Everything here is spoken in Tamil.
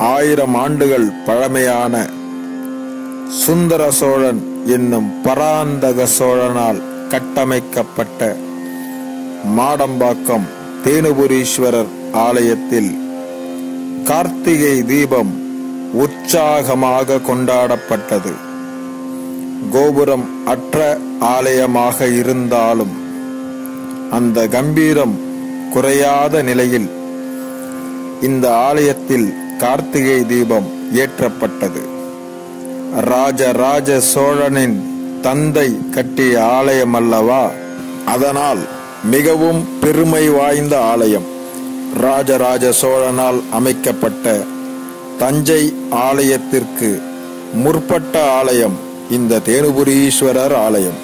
ஆயிரம் ஆண்டுகள் பழமையான சுந்தர சோழன் என்னும் பராந்தக சோழனால் கட்டமைக்கப்பட்ட மாடம்பாக்கம் தேனுபுரீஸ்வரர் ஆலயத்தில் கார்த்திகை தீபம் உற்சாகமாக கொண்டாடப்பட்டது கோபுரம் அற்ற ஆலயமாக இருந்தாலும் அந்த கம்பீரம் குறையாத நிலையில் இந்த ஆலயத்தில் கார்த்திகை தீபம் ஏற்றப்பட்டது ராஜராஜ சோழனின் தந்தை கட்டிய ஆலயம் அல்லவா அதனால் மிகவும் பெருமை வாய்ந்த ஆலயம் ராஜராஜ சோழனால் அமைக்கப்பட்ட தஞ்சை ஆலயத்திற்கு முற்பட்ட ஆலயம் இந்த தேனுபுரீஸ்வரர் ஆலயம்